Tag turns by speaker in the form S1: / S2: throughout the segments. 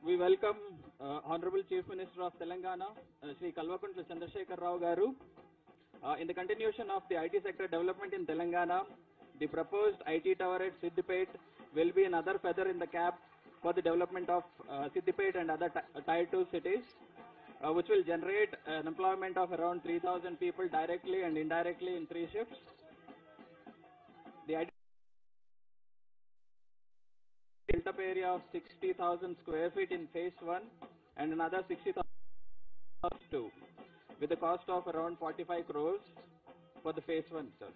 S1: we welcome uh, Honorable Chief Minister of Telangana, uh, Sri Kalvakuntla Chandrasekhar Rao Garu. Uh, in the continuation of the IT sector development in Telangana, the proposed IT tower at Siddipet will be another feather in the cap for the development of uh, Siddipet and other ti- tier 2 cities, uh, which will generate an employment of around 3,000 people directly and indirectly in three shifts. The IT built up area of 60,000 square feet in phase 1 and another 60,000 phase 2 with a cost of around 45 crores for the phase 1 sir.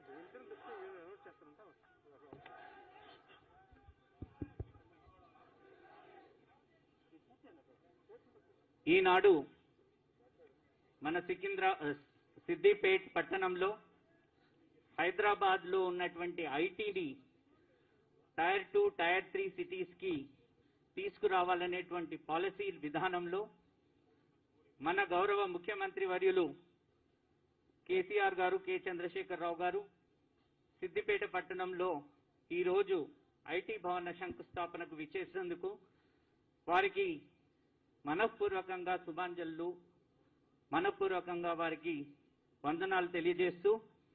S2: ఈనాడు మన సికింద్రా సిద్దిపేట్ పట్టణంలో హైదరాబాద్లో ఉన్నటువంటి ఐటీని tier two tier three సిటీస్కి తీసుకురావాలనేటువంటి policy విధానంలో మన గౌరవ ముఖ్యమంత్రి వర్యులు కేసీఆర్ గారు కె చంద్రశేఖరరావు గారు సిద్దిపేట పట్టణంలో ఈరోజు ఐటీ భవన శంకుస్థాపనకు విచ్చేసినందుకు వారికి మనఃపూర్వకంగా శుభాంజలు మనఃపూర్వకంగా వారికి వందనాలు తెలియజేస్తూ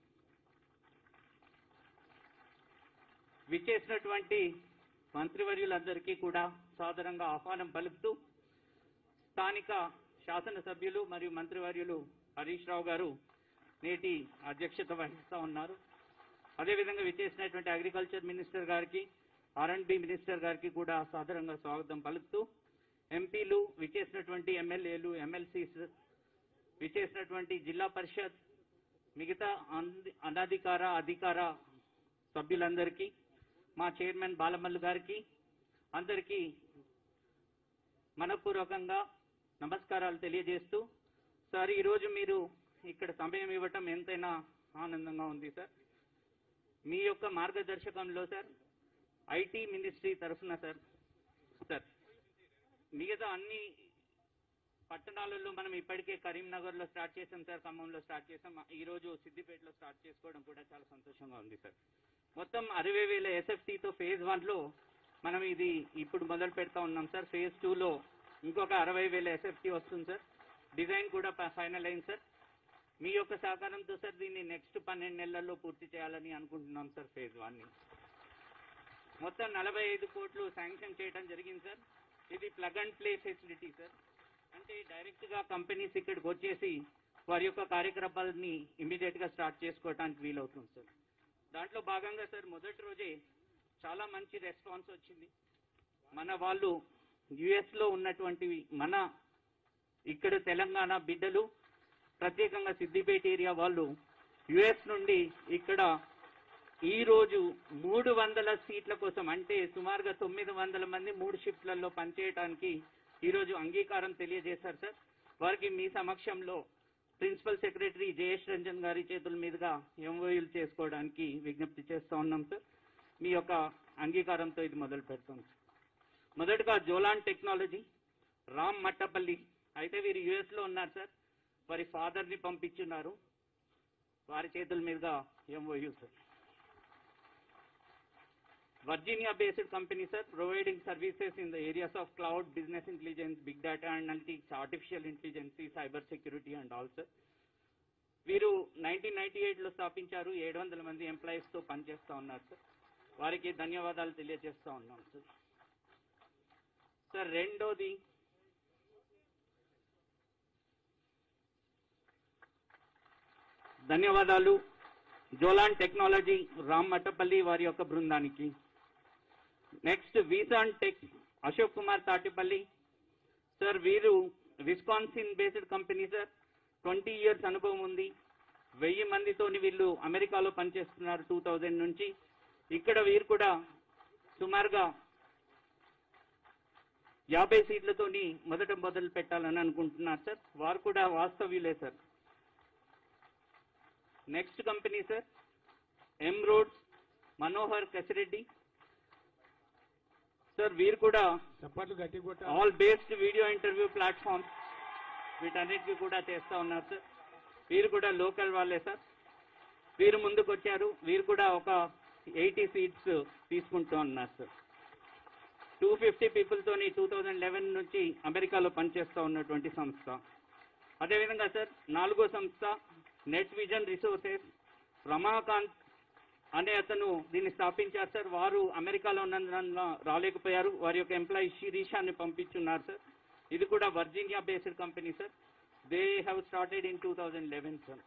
S2: విచ్చేసినటువంటి మంత్రివర్యులందరికీ కూడా సాదరంగా ఆహ్వానం పలుకుతూ స్థానిక శాసనసభ్యులు మరియు మంత్రివర్యులు హరీష్ రావు గారు నేటి అధ్యక్షత వహిస్తూ ఉన్నారు అదేవిధంగా విచ్చేసినటువంటి అగ్రికల్చర్ మినిస్టర్ గారికి ఆర్ అండ్ బి మినిస్టర్ గారికి కూడా సాదరంగా స్వాగతం పలుకుతూ ఎంపీలు విచ్చేసినటువంటి ఎమ్మెల్యేలు ఎమ్మెల్సీస్ విచ్చేసినటువంటి జిల్లా పరిషత్ మిగతా అన్- అనధికార అధికార సభ్యులందరికీ మా చైర్మన్ బాలమల్లు గారికి అందరికీ మనపూర్వకంగా నమస్కారాలు తెలియజేస్తూ సార్ ఈరోజు మీరు ఇక్కడ సమయం ఇవ్వటం ఎంతైనా ఆనందంగా ఉంది సార్ మీ యొక్క మార్గదర్శకంలో సార్ ఐటీ మినిస్ట్రీ తరఫున సార్ సార్ మిగతా అన్ని పట్టణాలలో మనం ఇప్పటికే కరీంనగర్లో స్టార్ట్ చేసాం సార్ ఖమ్మంలో స్టార్ట్ చేసాం ఈ రోజు సిద్దిపేటలో స్టార్ట్ చేసుకోవడం కూడా చాలా సంతోషంగా ఉంది సార్ మొత్తం అరవై వేల ఎస్ఎఫ్టీతో ఫేజ్ వన్లో మనం ఇది ఇప్పుడు మొదలు పెడతా ఉన్నాం సార్ ఫేజ్ టూలో ఇంకొక అరవై వేల ఎస్ఎఫ్టీ వస్తుంది సార్ డిజైన్ కూడా ఫైనల్ అయింది సార్ మీ యొక్క సహకారంతో సార్ దీన్ని నెక్స్ట్ పన్నెండు నెలల్లో పూర్తి చేయాలని అనుకుంటున్నాం సార్ ఫేజ్ వన్ని మొత్తం నలభై ఐదు కోట్లు శాంక్షన్ చేయడం జరిగింది సార్ ఇది plug and play facility sir అంటే డైరెక్ట్ గా కంపెనీస్ ఇక్కడికి వచ్చేసి వారి యొక్క కార్యకలాపాలని ఇమీడియట్ గా స్టార్ట్ చేసుకోవడానికి వీలవుతుంది సార్ దాంట్లో భాగంగా సార్ మొదటి రోజే చాలా మంచి రెస్పాన్స్ వచ్చింది మన వాళ్ళు యుఎస్ లో ఉన్నటువంటి మన ఇక్కడ తెలంగాణ బిడ్డలు ప్రత్యేకంగా సిద్దిపేట ఏరియా వాళ్ళు యుఎస్ నుండి ఇక్కడ ఈ రోజు మూడు వందల సీట్ల కోసం అంటే సుమారుగా తొమ్మిది వందల మంది మూడు షిఫ్ట్లలో పనిచేయడానికి ఈ రోజు అంగీకారం తెలియజేశారు సార్ వారికి మీ సమక్షంలో ప్రిన్సిపల్ సెక్రటరీ జయేష్ రంజన్ గారి చేతుల మీదుగా ఎంఓయూలు చేసుకోవడానికి విజ్ఞప్తి చేస్తా ఉన్నాం సార్ మీ యొక్క అంగీకారంతో ఇది మొదలు పెడతాం సార్ మొదటగా జోలాన్ టెక్నాలజీ రామ్ మట్టపల్లి అయితే వీరు యుఎస్ లో ఉన్నారు సార్ వారి ఫాదర్ ని పంపించున్నారు వారి చేతుల మీదుగా MOU sir Virginia based company, sir, providing services in the areas of cloud, business intelligence, big data analytics, artificial intelligence, cyber security and all, sir. వీరు నైన్టీన్ నైన్టీ ఎయిట్ లో స్థాపించారు ఏడు వందల మంది ఎంప్లాయీస్ తో పనిచేస్తా ఉన్నారు సార్ వారికి ధన్యవాదాలు తెలియజేస్తా ఉన్నాం సార్ సార్ రెండోది ధన్యవాదాలు జోలాన్ టెక్నాలజీ రామ్ మట్టపల్లి వారి యొక్క బృందానికి నెక్స్ట్ వీసాన్ టెక్ అశోక్ కుమార్ తాటిపల్లి సార్ వీరు Wisconsin based company sir twenty years అనుభవం ఉంది వెయ్యి మందితోని వీళ్ళు అమెరికాలో పనిచేస్తున్నారు టూ థౌజండ్ నుంచి ఇక్కడ వీరు కూడా సుమారుగా యాభై సీట్లతోని మొదట మొదలు పెట్టాలని అనుకుంటున్నారు సార్ వారు కూడా వాస్తవ్యులే sir next company sir M roads Manohar Kasireddy sir వీరు కూడా
S3: చప్పట్లు గట్టి కొట్ట
S2: all based video interview platforms వీటన్నిటికీ కూడా చేస్తా ఉన్నారు సార్ వీరు కూడా లోకల్ వాళ్ళే సార్ వీరు ముందుకు వచ్చారు వీరు కూడా ఒక ఎయిటీ సీట్స్ తీసుకుంటూ ఉన్నారు సార్ టూ ఫిఫ్టీ పీపుల్తోని టూ థౌజండ్ లెవెన్ నుంచి అమెరికాలో పనిచేస్తూ ఉన్నటువంటి సంస్థ అదేవిధంగా సార్ నాలుగో సంస్థ నెట్ విజన్ రిసోర్సెస్ రమాకాంత్ అనే అతను దీన్ని స్థాపించారు సార్ వారు అమెరికాలో ఉన్నందున రాలేకపోయారు వారి యొక్క ఎంప్లాయీ శిరీషాన్ని పంపించున్నారు సార్ ఇది కూడా Virginia based company sir they have started in two thousand eleven sir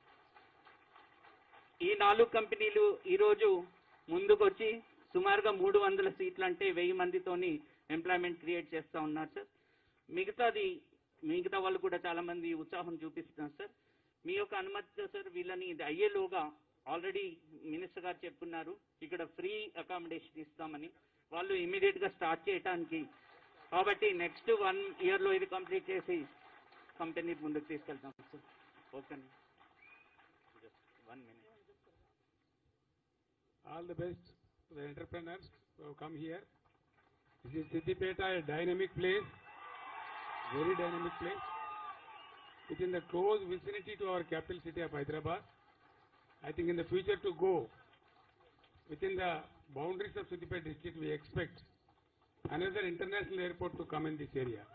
S2: ఈ నాలుగు కంపెనీలు ఈరోజు ముందుకొచ్చి సుమారుగా మూడు వందల సీట్లు అంటే వెయ్యి మందితోని ఎంప్లాయ్మెంట్ క్రియేట్ చేస్తా ఉన్నారు సార్ మిగతాది మిగతా వాళ్ళు కూడా చాలా మంది ఉత్సాహం చూపిస్తున్నారు సార్ మీ యొక్క అనుమతితో సార్ వీళ్ళని ఇది అయ్యేలోగా ఆల్రెడీ మినిస్టర్ గారు చెప్పున్నారు ఇక్కడ ఫ్రీ అకామిడేషన్ ఇస్తామని వాళ్ళు ఇమీడియట్ గా స్టార్ట్ చేయడానికి కాబట్టి నెక్స్ట్ వన్ ఇయర్ లో ఇది కంప్లీట్ చేసి కంపెనీ ముందుకు తీసుకెళ్తాం sir okay one minute
S3: All the best to the entrepreneurs who have come here. This is Siddipeta, a dynamic place, very dynamic place. Within the close vicinity to our capital city of Hyderabad. I think in the future to go, within the boundaries of Siddipeta district, we expect another international airport to come in this area.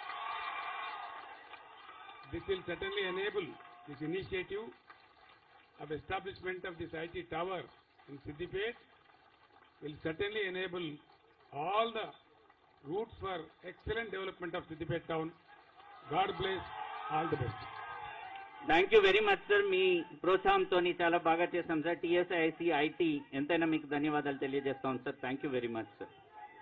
S3: This will certainly enable this initiative of establishment of this IT tower in Siddipet will certainly enable all the routes for excellent development of Siddipet town. God bless all the best.
S2: Thank you very much sir మీ ప్రోత్సాహంతో చాలా బాగా చేశాం sir TSIC IT ఎంతైనా మీకు ధన్యవాదాలు తెలియజేస్తాం sir thank you very much sir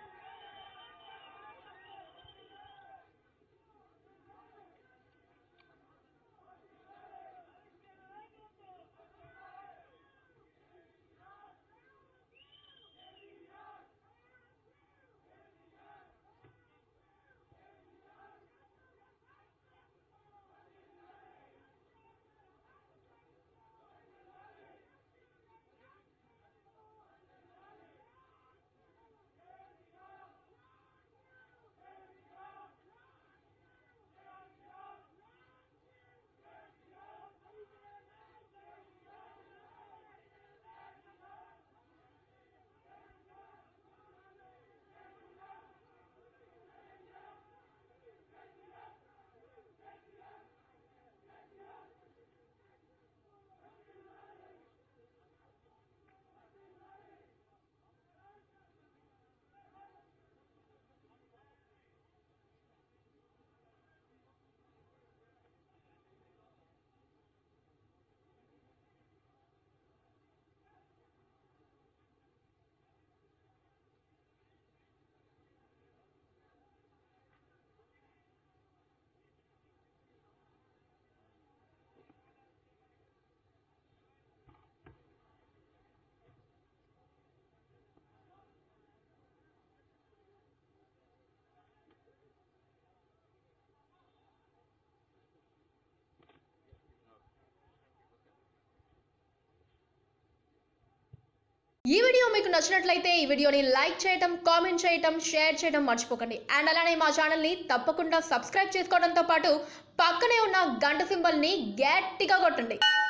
S4: ఈ వీడియో మీకు నచ్చినట్లయితే ఈ వీడియోని లైక్ చేయటం కామెంట్ చేయటం షేర్ చేయడం మర్చిపోకండి అండ్ అలానే మా ఛానల్ని తప్పకుండా సబ్స్క్రైబ్ చేసుకోవడంతో పాటు పక్కనే ఉన్న గంట సింబల్ని గట్టిగా కొట్టండి